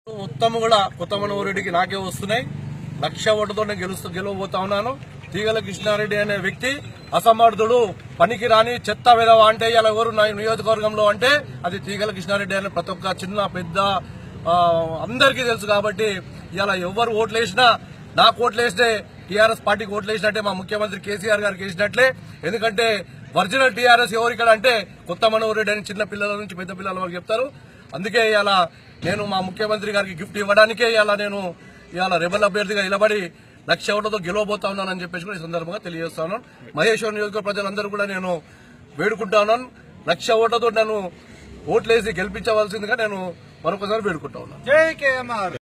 మొత్తం కూడా కొత్త మనోరెడ్డికి నాకే వస్తున్నాయి లక్ష ఓటుతో నేను గెలుస్తూ గెలవబోతా ఉన్నాను తీగల కృష్ణారెడ్డి అనే వ్యక్తి అసమర్థుడు పనికి రాని చెత్త విధవ అంటే ఇలా ఎవరు నా నియోజకవర్గంలో అంటే అది తీగల కృష్ణారెడ్డి అనే ప్రతి ఒక్క చిన్న పెద్ద ఆ, అందరికీ తెలుసు కాబట్టి ఇలా ఎవరు ఓట్లు వేసినా నాకు ఓట్లు వేస్తే టీఆర్ఎస్ పార్టీకి ఓట్లు వేసినట్టే మా ముఖ్యమంత్రి కేసీఆర్ గారికి వేసినట్లే ఎందుకంటే ఒరిజినల్ టీఆర్ఎస్ ఎవరు ఇక్కడ అంటే కొత్త మనోరెడ్డి అని చిన్న పిల్లల నుంచి పెద్ద పిల్లల వరకు చెప్తారు అందుకే ఇలా నేను మా ముఖ్యమంత్రి గారికి గిఫ్ట్ ఇవ్వడానికే ఇలా నేను ఇవాళ రెబల్ అభ్యర్థిగా నిలబడి లక్ష ఓట్లతో గెలవబోతా ఉన్నానని చెప్పేసి కూడా ఈ సందర్భంగా తెలియజేస్తా ఉన్నాను మహేశ్వర్ నియోజకవర్గ ప్రజలందరూ కూడా నేను వేడుకుంటా ఉన్నాను లక్ష ఓట్లతో నన్ను ఓట్లేసి గెలిపించవలసిందిగా నేను మరొకసారి వేడుకుంటా ఉన్నాను జై కేఎంఆర్